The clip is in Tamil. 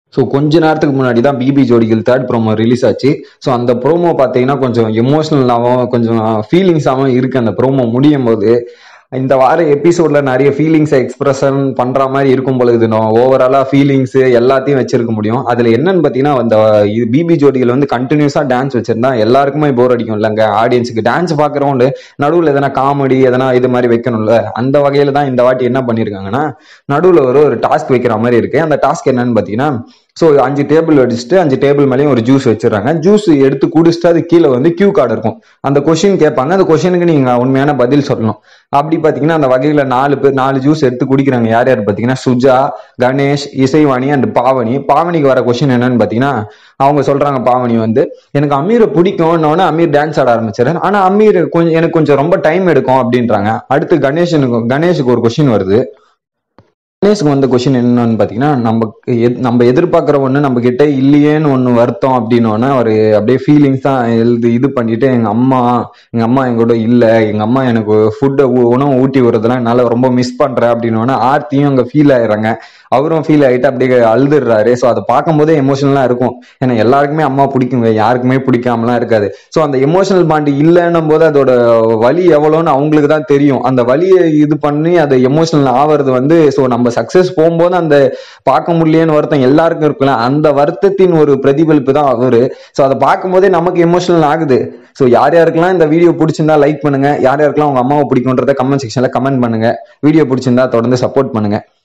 ஸோ கொஞ்ச நேரத்துக்கு முன்னாடி தான் பிபி ஜோடிகள் தேர்ட் ப்ரோமோ ரிலீஸ் ஆச்சு ஸோ அந்த ப்ரோமோ பார்த்தீங்கன்னா கொஞ்சம் எமோஷ்னலாகவும் கொஞ்சம் ஃபீலிங்ஸாகவும் இருக்கு அந்த ப்ரோமோ முடியும் போது இந்த வார எபிசோட்ல நிறைய ஃபீலிங்ஸை எக்ஸ்பிரஷன் பண்ற மாதிரி இருக்கும் பொழுது நான் ஓவராலா ஃபீலிங்ஸ் எல்லாத்தையும் வச்சிருக்க முடியும் அதுல என்னன்னு பாத்தீங்கன்னா அந்த இது பிபி ஜோடிகள் வந்து கண்டினியூஸா டான்ஸ் வச்சிருந்தா எல்லாருக்குமே போர் அடிக்கும் இல்லைங்க ஆடியன்ஸுக்கு டான்ஸ் பாக்குறவங்க நடுவில் எதனா காமெடி எதனா இது மாதிரி வைக்கணும்ல அந்த வகையில தான் இந்த வாட்டி என்ன பண்ணிருக்காங்கன்னா நடுவில் ஒரு ஒரு டாஸ்க் வைக்கிற மாதிரி இருக்கு அந்த டாஸ்க் என்னன்னு பாத்தீங்கன்னா ஸோ அஞ்சு டேபிள் அடிச்சுட்டு அஞ்சு டேபிள் மேலேயும் ஒரு ஜூஸ் வச்சிடறாங்க ஜூஸ் எடுத்து குடிச்சிட்டு அது கீழே வந்து கியூ கார்டு இருக்கும் அந்த கொஷின் கேட்பாங்க அந்த கொஷினுக்கு நீங்க உண்மையான பதில் சொல்லணும் அப்படி பாத்தீங்கன்னா அந்த வகையில நாலு பேர் நாலு ஜூஸ் எடுத்து குடிக்கிறாங்க யார் யார் பாத்தீங்கன்னா சுஜா கணேஷ் இசைவாணி அண்ட் பாவனி பாவனிக்கு வர கொஷின் என்னன்னு பாத்தீங்கன்னா அவங்க சொல்றாங்க பாவனி வந்து எனக்கு அமீரை பிடிக்கும்னு அமீர் டான்ஸ் ஆட ஆரம்பிச்சாரு ஆனா அமீர் கொஞ்சம் எனக்கு கொஞ்சம் ரொம்ப டைம் எடுக்கும் அப்படின்றாங்க அடுத்து கணேஷனுக்கு கணேஷுக்கு ஒரு கொஷின் வருது கணேஷ்க்கு வந்த கொஷின் என்னன்னு பார்த்தீங்கன்னா நமக்கு எத்- நம்ம எதிர்பார்க்குற ஒன்று நம்ம கிட்ட இல்லையேன்னு ஒன்று வருத்தம் அப்படின்னோடனே அவர் அப்படியே ஃபீலிங்ஸ் தான் எழுது இது பண்ணிட்டு எங்கள் அம்மா எங்கள் அம்மா எங்கூட இல்லை எங்கள் அம்மா எனக்கு ஃபுட்டை உணவு ஊட்டி விடுறதெல்லாம் என்னால் ரொம்ப மிஸ் பண்ணுறேன் அப்படின்னோடனே ஆர்த்தியும் அங்கே ஃபீல் ஆயிடுறாங்க அவரும் ஃபீல் ஆகிட்டு அப்படியே அழுதுடுறாரு ஸோ அதை பார்க்கும்போதே எமோஷனலாக இருக்கும் ஏன்னா எல்லாருக்குமே அம்மா பிடிக்குங்க யாருக்குமே பிடிக்காமலாம் இருக்காது ஸோ அந்த எமோஷனல் பாண்ட் இல்லைன்னும் போது அதோட வலி எவ்வளோன்னு அவங்களுக்கு தான் தெரியும் அந்த வலியை இது பண்ணி அது எமோஷனல் ஆவறது வந்து ஸோ நம்ம சக்ஸஸ் போகும்போது அந்த பார்க்க முடியலையேன்னு வருத்தம் எல்லாருக்கும் இருக்குல்ல அந்த வருத்தத்தின் ஒரு பிரதிபலிப்பு தான் அவரு ஸோ அதை பார்க்கும்போதே நமக்கு எமோஷனல் ஆகுது ஸோ யார் யாருக்கெல்லாம் இந்த வீடியோ பிடிச்சிருந்தா லைக் பண்ணுங்க யார் யாருக்கெல்லாம் உங்க அம்மாவை பிடிக்குன்றத கமெண்ட் செக்ஷன்ல கமெண்ட் பண்ணுங்க வீடியோ பிடிச்சிருந்தா தொடர்ந்து சப்போர்ட் பண்ணுங்க